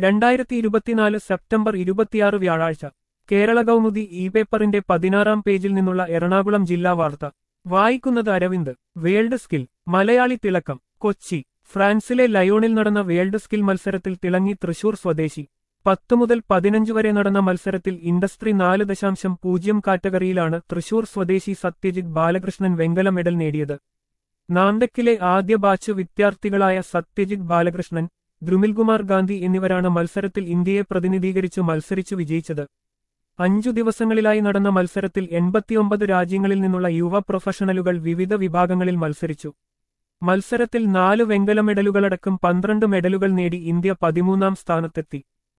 രണ്ടായിരത്തി ഇരുപത്തിനാല് സെപ്റ്റംബർ ഇരുപത്തിയാറ് വ്യാഴാഴ്ച കേരള കൗമുദി ഇ പേപ്പറിന്റെ പതിനാറാം പേജിൽ നിന്നുള്ള എറണാകുളം ജില്ലാ വാർത്ത വായിക്കുന്നത് അരവിന്ദ് വേൾഡ് സ്കിൽ മലയാളി തിളക്കം കൊച്ചി ഫ്രാൻസിലെ ലയോണിൽ നടന്ന വേൾഡ് സ്കിൽ മത്സരത്തിൽ തിളങ്ങി തൃശൂർ സ്വദേശി പത്ത് മുതൽ പതിനഞ്ച് വരെ നടന്ന മത്സരത്തിൽ ഇൻഡസ്ട്രി നാല് ദശാംശം പൂജ്യം കാറ്റഗറിയിലാണ് തൃശൂർ സ്വദേശി സത്യജിത് ബാലകൃഷ്ണൻ വെങ്കല മെഡൽ നേടിയത് നാന്തക്കിലെ ആദ്യ ബാച്ച് വിദ്യാർത്ഥികളായ സത്യജിത് ബാലകൃഷ്ണൻ ദ്രുമിൽകുമാർ ഗാന്ധി എന്നിവരാണ് മത്സരത്തിൽ ഇന്ത്യയെ പ്രതിനിധീകരിച്ച് മത്സരിച്ചു വിജയിച്ചത് അഞ്ചു ദിവസങ്ങളിലായി നടന്ന മത്സരത്തിൽ എൺപത്തിയൊമ്പത് രാജ്യങ്ങളിൽ നിന്നുള്ള യുവ പ്രൊഫഷണലുകൾ വിവിധ വിഭാഗങ്ങളിൽ മത്സരിച്ചു മത്സരത്തിൽ നാല് വെങ്കല മെഡലുകളടക്കം പന്ത്രണ്ട് മെഡലുകൾ നേടി ഇന്ത്യ പതിമൂന്നാം സ്ഥാനത്തെത്തി